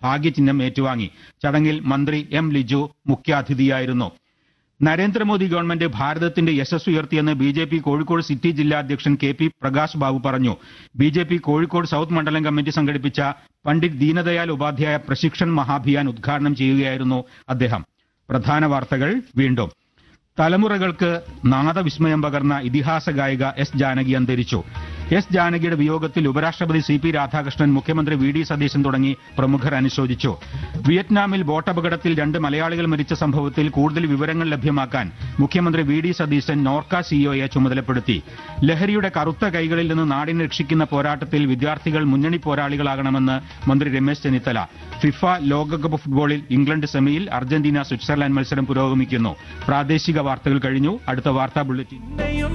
ഭാഗ്യചിഹ്നം ഏറ്റുവാങ്ങി ചടങ്ങിൽ മന്ത്രി എം ലിജു മുഖ്യാതിഥിയായിരുന്നു നരേന്ദ്രമോദി ഗവൺമെന്റ് ഭാരതത്തിന്റെ യശസ് ഉയർത്തിയെന്ന് B J P Kozhikode city ജില്ലാ അധ്യക്ഷൻ കെ പി പ്രകാശ് ബാബു പറഞ്ഞു B J P Kozhikode south മണ്ഡലം കമ്മിറ്റി സംഘടിപ്പിച്ച പണ്ഡിറ്റ് ദീനദയാൽ ഉപാധ്യായ പ്രശിക്ഷൺ മഹാഭിയാൻ ഉദ്ഘാടനം ചെയ്യുകയായിരുന്നു അദ്ദേഹം പ്രധാന വാർത്തകൾ വീണ്ടും തലമുറകൾക്ക് നാദവിസ്മയം പകർന്ന ഇതിഹാസ ഗായിക എസ് ജാനകി അന്തരിച്ചു എസ് ജാനകിയുടെ വിയോഗത്തിൽ ഉപരാഷ്ട്രപതി സി പി രാധാകൃഷ്ണൻ മുഖ്യമന്ത്രി വി ഡി സതീശൻ തുടങ്ങി പ്രമുഖർ അനുശോചിച്ചു വിയറ്റ്നാമിൽ ബോട്ടപകടത്തിൽ രണ്ട് മലയാളികൾ മരിച്ച സംഭവത്തിൽ കൂടുതൽ വിവരങ്ങൾ ലഭ്യമാക്കാൻ മുഖ്യമന്ത്രി വി ഡി സതീശൻ നോർക്ക സിഇഒയെ ചുമതലപ്പെടുത്തി ലഹരിയുടെ കറുത്ത കൈകളിൽ നിന്ന് നാടിനെ രക്ഷിക്കുന്ന പോരാട്ടത്തിൽ വിദ്യാർത്ഥികൾ മുന്നണി പോരാളികളാകണമെന്ന് മന്ത്രി രമേശ് ചെന്നിത്തല ഫിഫ ലോകകപ്പ് ഫുട്ബോളിൽ ഇംഗ്ലണ്ട് സെമിയിൽ അർജന്റീന സ്വിറ്റ്സർലാൻഡ് മത്സരം പുരോഗമിക്കുന്നു പ്രാദേശിക വാർത്തകൾ കഴിഞ്ഞു അടുത്ത വാർത്താ ബുള്ളറ്റിൻ